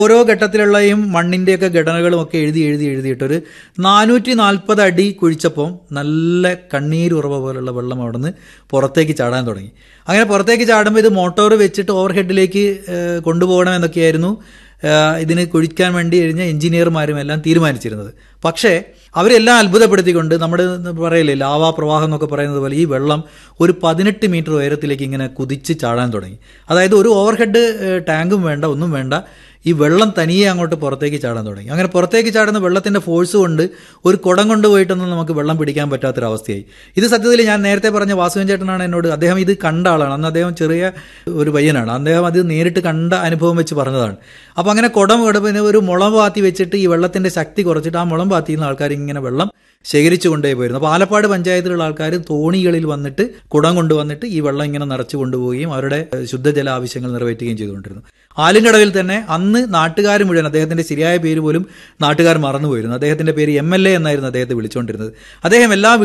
ഓരോ ഘട്ടത്തിലുള്ളയും മണ്ണിന്റെയൊക്കെ ഘടനകളും ഒക്കെ എഴുതി എഴുതി എഴുതിയിട്ട് ഒരു നാനൂറ്റി നാൽപ്പത് അടി കുഴിച്ചപ്പോൾ നല്ല കണ്ണീരുറവ പോലുള്ള വെള്ളം അവിടെ നിന്ന് പുറത്തേക്ക് ചാടാൻ തുടങ്ങി അങ്ങനെ പുറത്തേക്ക് ചാടുമ്പോൾ ഇത് മോട്ടോർ വെച്ചിട്ട് ഓവർ ഹെഡിലേക്ക് കൊണ്ടുപോകണം എന്നൊക്കെയായിരുന്നു ഏഹ് ഇതിന് കുഴിക്കാൻ വേണ്ടി കഴിഞ്ഞ എഞ്ചിനീയർമാരും എല്ലാം തീരുമാനിച്ചിരുന്നത് പക്ഷേ അവരെല്ലാം അത്ഭുതപ്പെടുത്തിക്കൊണ്ട് നമ്മുടെ പറയില്ലേ ലാവാ പ്രവാഹം എന്നൊക്കെ പറയുന്നത് പോലെ ഈ വെള്ളം ഒരു പതിനെട്ട് മീറ്റർ ഉയരത്തിലേക്ക് ഇങ്ങനെ കുതിച്ച് ചാടാൻ തുടങ്ങി അതായത് ഒരു ഓവർ ഹെഡ് ടാങ്കും വേണ്ട ഒന്നും വേണ്ട ഈ വെള്ളം തനിയെ അങ്ങോട്ട് പുറത്തേക്ക് ചാടാൻ തുടങ്ങി അങ്ങനെ പുറത്തേക്ക് ചാടുന്ന വെള്ളത്തിന്റെ ഫോഴ്സ് കൊണ്ട് ഒരു കുടം കൊണ്ടുപോയിട്ടൊന്നും നമുക്ക് വെള്ളം പിടിക്കാൻ പറ്റാത്തൊരവസ്ഥയായി ഇത് സത്യത്തിൽ ഞാൻ നേരത്തെ പറഞ്ഞ വാസുവൻ ചേട്ടനാണ് എന്നോട് അദ്ദേഹം ഇത് കണ്ട ആളാണ് അന്ന് അദ്ദേഹം ചെറിയ ഒരു പയ്യനാണ് അദ്ദേഹം അത് നേരിട്ട് കണ്ട അനുഭവം വെച്ച് പറഞ്ഞതാണ് അപ്പോൾ അങ്ങനെ കുടം പിന്നെ ഒരു മുളം പാത്തി വെച്ചിട്ട് ഈ വെള്ളത്തിന്റെ ശക്തി കുറച്ചിട്ട് ആ മുളം പാത്തിയിൽ നിന്ന് ആൾക്കാർ ഇങ്ങനെ വെള്ളം ശേഖരിച്ചു കൊണ്ടേ പോയിരുന്നു അപ്പോൾ ആലപ്പാട് പഞ്ചായത്തിലുള്ള ആൾക്കാർ തോണികളിൽ വന്നിട്ട് കുടം കൊണ്ടുവന്നിട്ട് ഈ വെള്ളം ഇങ്ങനെ നിറച്ചു കൊണ്ടുപോവുകയും അവരുടെ ഏഹ്, ശുദ്ധജല ആവശ്യങ്ങൾ നിറവേറ്റുകയും ചെയ്തുകൊണ്ടിരുന്നു ആലുംകടവിൽ തന്നെ അന്ന് നാട്ടുകാർ മുഴുവൻ അദ്ദേഹത്തിന്റെ ശരിയായ പേര് പോലും നാട്ടുകാർ മറന്നുപോയിരുന്നു അദ്ദേഹത്തിന്റെ പേര് എം എൽ എ എന്നായിരുന്നു അദ്ദേഹത്തെ വിളിച്ചുകൊണ്ടിരുന്നത് അദ്ദേഹം എല്ലാ